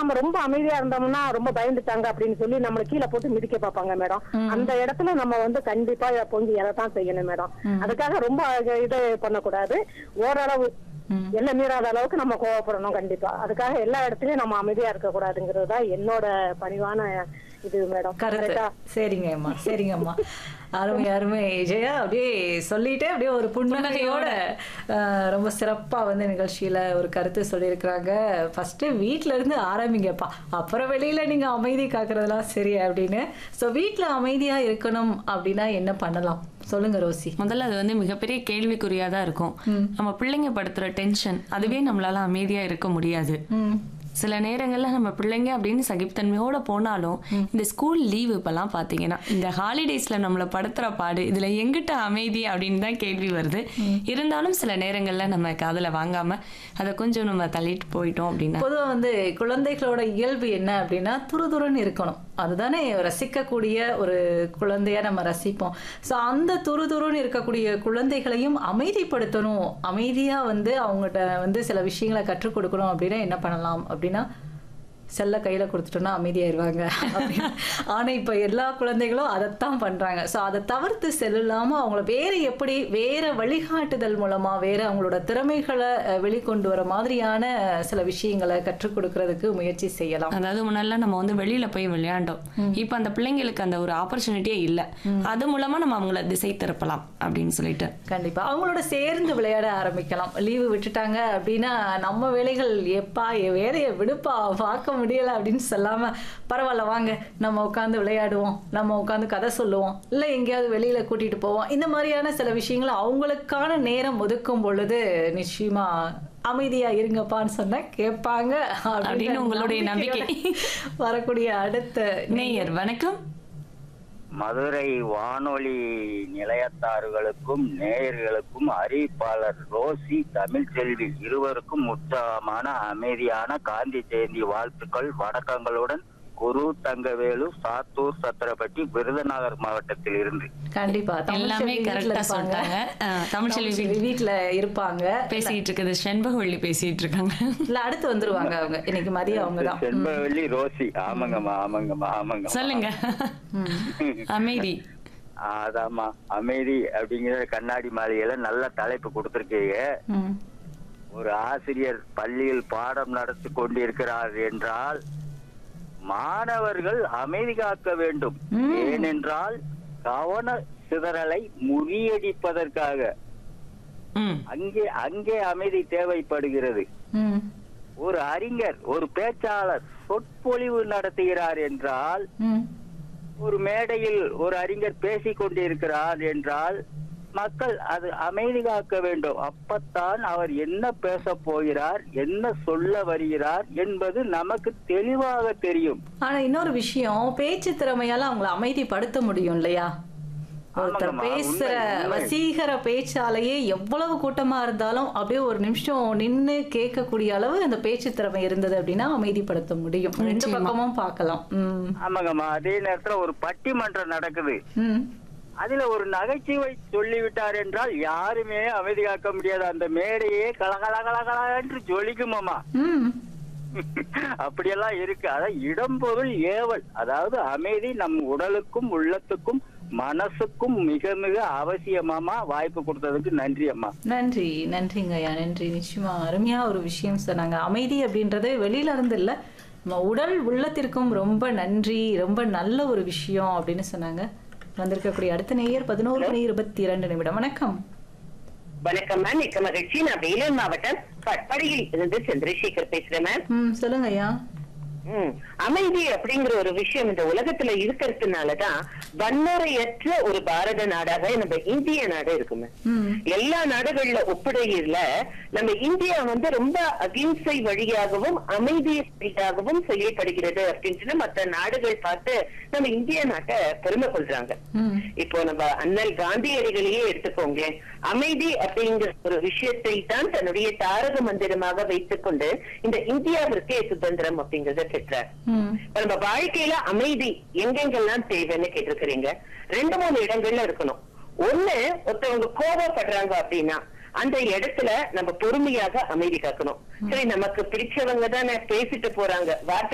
நம்ம ரொம்ப அமைதியா இருந்தோம்னா ரொம்ப பயந்துட்டாங்க அப்படின்னு சொல்லி நம்மள கீழே போட்டு மிதிக்க பார்ப்பாங்க மேடம் அந்த இடத்துல நம்ம வந்து கண்டிப்பா பொங்கி எதைத்தான் செய்யணும் மேடம் அதுக்காக ரொம்ப இது பண்ணக்கூடாது ஓரளவு எல்லாம் மீறாத அளவுக்கு நம்ம கோவப்படணும் கண்டிப்பா அதுக்காக எல்லா இடத்துலயும் நம்ம அமைதியா இருக்க கூடாதுங்கிறது தான் என்னோட பணிவான இது மேடம் கருத்து கரெக்டா சரிங்க அம்மா சரிங்க அம்மா அருமை அருமை ஜெயா அப்படியே சொல்லிட்டே அப்படியே ஒரு புன்னகையோட அஹ், ரொம்ப சிறப்பா வந்து நிகழ்ச்சியில ஒரு கருத்து சொல்லியிருக்கிறாங்க ஃபர்ஸ்ட் வீட்ல இருந்து ஆரம்பிங்கப்பா அப்புறம் வெளியில நீங்க அமைதி காக்குறதெல்லாம் சரி அப்படின்னு ஸோ வீட்ல அமைதியா இருக்கணும் அப்படின்னா என்ன பண்ணலாம் சொல்லுங்க ரோசி முதல்ல அது வந்து மிகப்பெரிய கேள்விக்குறியா தான் இருக்கும் நம்ம பிள்ளைங்க படுத்துற டென்ஷன் அதுவே நம்மளால அமைதியா இருக்க முடியாது ம் சில நேரங்கள்ல நம்ம பிள்ளைங்க அப்படின்னு சகிப்புத்தன்மையோட போனாலும் இந்த ஸ்கூல் லீவ் இப்பெல்லாம் பாத்தீங்கன்னா இந்த ஹாலிடேஸ்ல நம்மளை படுத்துற பாடு இதுல எங்கிட்ட அமைதி அப்படின்னு தான் கேள்வி வருது இருந்தாலும் சில நேரங்கள்ல நம்ம காதுல வாங்காம அதை கொஞ்சம் நம்ம தள்ளிட்டு போயிட்டோம் அப்படின்னா பொதுவா வந்து குழந்தைகளோட இயல்பு என்ன அப்படின்னா துருதுருன்னு இருக்கணும் அதுதானே ரசிக்கக்கூடிய ஒரு குழந்தையா நம்ம ரசிப்போம் ஸோ அந்த துருதுருன்னு இருக்கக்கூடிய குழந்தைகளையும் அமைதிப்படுத்தணும் அமைதியா வந்து அவங்ககிட்ட வந்து சில விஷயங்களை கற்றுக் கொடுக்கணும் அப்படின்னா என்ன பண்ணலாம் அப்படின்னா செல்ல கையில கொடுத்துட்டோம்னா அமைதியாயிருவாங்க அப்படின்னு. ஆனா இப்ப எல்லா குழந்தைகளும் அதைத்தான் பண்றாங்க ஸோ அதை தவிர்த்து செல்லாம அவங்கள வேற எப்படி வேற வழிகாட்டுதல் மூலமா வேற அவங்களோட திறமைகளை அஹ், வெளிக்கொண்டு வர மாதிரியான சில விஷயங்களை கற்றுக் கொடுக்கறதுக்கு முயற்சி செய்யலாம் அதாவது முன்னாடிலாம் நம்ம வந்து வெளியில போய் விளையாண்டோம் இப்போ அந்த பிள்ளைங்களுக்கு அந்த ஒரு ஆப்பர்ச்சுனிட்டியே இல்ல அது மூலமா நம்ம அவங்கள திசை திருப்பலாம் அப்படின்னு சொல்லிட்டு கண்டிப்பா அவங்களோட சேர்ந்து விளையாட ஆரம்பிக்கலாம் லீவு விட்டுட்டாங்க அப்படின்னா நம்ம வேலைகள் எப்பா என் வேலையை விடுப்பா பார்க்க முடியல அப்படின்னு சொல்லாம பரவாயில்ல வாங்க நம்ம உட்காந்து விளையாடுவோம் நம்ம உட்காந்து கதை சொல்லுவோம் இல்லை எங்கேயாவது வெளியில கூட்டிட்டு போவோம் இந்த மாதிரியான சில விஷயங்களை அவங்களுக்கான நேரம் ஒதுக்கும் பொழுது நிச்சயமா அமைதியா இருங்கப்பான்னு சொன்னா கேட்பாங்க அப்படின்னு உங்களுடைய நம்பிக்கை. வரக்கூடிய அடுத்த நேயர் வணக்கம் மதுரை வானொலி நிலையத்தார்களுக்கும் நேயர்களுக்கும் அறிவிப்பாளர் ரோசி தமிழ்ச்செல்வி இருவருக்கும் உற்சாகமான அமைதியான காந்தி ஜெயந்தி வாழ்த்துக்கள் வணக்கங்களுடன் குரு தங்கவேலு சாத்தூர் சத்திரப்பட்டி விருதுநகர் மாவட்டத்தில் இருந்து கண்டிப்பா எல்லாமே தமிழ்ச்செல்வி வீட்ல கரெக்டா இருப்பாங்க. சொல்லிட்டாங்க அஹ், தமிழ்ச்செல்வி தமிழ்ச்செல்வி வீட்ல இருப்பாங்க பேசிட்டு இருக்குது செண்பகவள்ளி பேசிட்டு இருக்காங்க இல்ல அடுத்து வந்துருவாங்க அவங்க இன்னைக்கு மதியம் அவங்க தான் செண்பவல்லி ரோசி ஆமாங்கம்மா ஆமாங்கம்மா ஆமாங்கம்மா சொல்லுங்க அமைதி அதாம்மா அமைதி அப்படிங்கிற கண்ணாடி மாளிகையில நல்ல தலைப்பு கொடுத்திருக்கீங்க ஒரு ஆசிரியர் பள்ளியில் பாடம் நடத்தி கொண்டிருக்கிறார் என்றால் மாணவர்கள் அமைதி காக்க வேண்டும் ஏனென்றால் கவன சிதறலை முறியடிப்பதற்காக ம் அங்கே அங்கே அமைதி தேவைப்படுகிறது ம், ஒரு அறிஞர் ஒரு பேச்சாளர் சொற்பொழிவு நடத்துகிறார் என்றால் ம், ஒரு மேடையில் ஒரு அறிஞர் பேசிக் கொண்டிருக்கிறார் என்றால் மக்கள் அது அமைதி காக்க வேண்டும் அப்பத்தான் அவர் என்ன பேச போகிறார் என்ன சொல்ல வருகிறார் என்பது நமக்கு தெளிவாக தெரியும் ஆனா இன்னொரு விஷயம் பேச்சு திறமையால அவங்கள அமைதிப்படுத்த முடியும் இல்லையா ஒருத்தர் ஆமாங்கம்மா, பேசுற உண்மை, உண்மை. வசீகர பேச்சாலேயே எவ்வளவு கூட்டமா இருந்தாலும் அப்படியே ஒரு நிமிஷம் நின்னு கேட்கக்கூடிய அளவு அந்த பேச்சு திறமை இருந்தது அப்படின்னா அமைதிப்படுத்த முடியும் ரெண்டு நிச்சயமா. பக்கமும் பார்க்கலாம் ம், ஆமாங்கம்மா அதே நேரத்துல ஒரு பட்டிமன்றம் நடக்குது ம், அதுல ஒரு நகைச்சுவை சொல்லிவிட்டார் என்றால் யாருமே அமைதி காக்க முடியாது அந்த மேடையே கலகலகலகல என்று ஜொலிக்குமாமா ம். அப்படியெல்லாம் இருக்கு அதான் இடம்பொருள் ஏவல் அதாவது அமைதி நம் உடலுக்கும் உள்ளத்துக்கும் மனசுக்கும் மிக மிக அவசியமாமா வாய்ப்பு கொடுத்ததுக்கு நன்றி அம்மா நன்றி நன்றிங்க ஐயா நன்றி நிச்சயமா அருமையா ஒரு விஷயம் சொன்னாங்க அமைதி அப்படின்றது வெளியில இருந்து இல்ல நம்ம உடல் உள்ளத்திற்கும் ரொம்ப நன்றி ரொம்ப நல்ல ஒரு விஷயம் அப்படின்னு சொன்னாங்க வந்திருக்கக்கூடிய அடுத்த நேயர் பதினோரு மணி இருபத்தி இரண்டு நிமிடம் வணக்கம் வணக்கம் மேம் மிக்க மகிழ்ச்சி நான் வேலூர் மாவட்டம் பட்படியில் இருந்து சந்திரசேகர் பேசுறேன் மேம் ம் சொல்லுங்க ஐயா ம். அமைதி அப்படிங்கிற ஒரு விஷயம் இந்த உலகத்துல இருக்கிறதுனாலதான் வன்முறையற்ற ஒரு பாரத நாடாக நம்ம இந்திய நாடு இருக்குமே ம் எல்லா நாடுகள்ல ஒப்பிடையில நம்ம இந்தியா வந்து ரொம்ப அகிம்சை வழியாகவும் அமைதி வழியாகவும் செய்யப்படுகிறது அப்படின்னு மத்த நாடுகள் பார்த்து நம்ம இந்திய நாட்டை பெருமை கொள்றாங்க ம் இப்போ நம்ம அண்ணல் காந்தியடிகளையே எடுத்துக்கோங்க அமைதி அப்படிங்கிற ஒரு விஷயத்தை தான் தன்னுடைய தாரக மந்திரமாக வைத்துக் கொண்டு இந்த இந்தியாவிற்கே சுதந்திரம் அப்படிங்கறத பெற்றார் ம் இப்ப நம்ம வாழ்க்கையில அமைதி எங்கெங்கெல்லாம் தேவைன்னு கேட்டிருக்கிறீங்க ரெண்டு மூணு இடங்கள்ல இருக்கணும் ஒண்ணு ஒருத்தவங்க கோபப்படுறாங்க அப்படின்னா அந்த இடத்துல நம்ம பொறுமையாக அமைதி காக்கணும் சரி நமக்கு பிடிச்சவங்க தானே பேசிட்டு போறாங்க வார்த்தை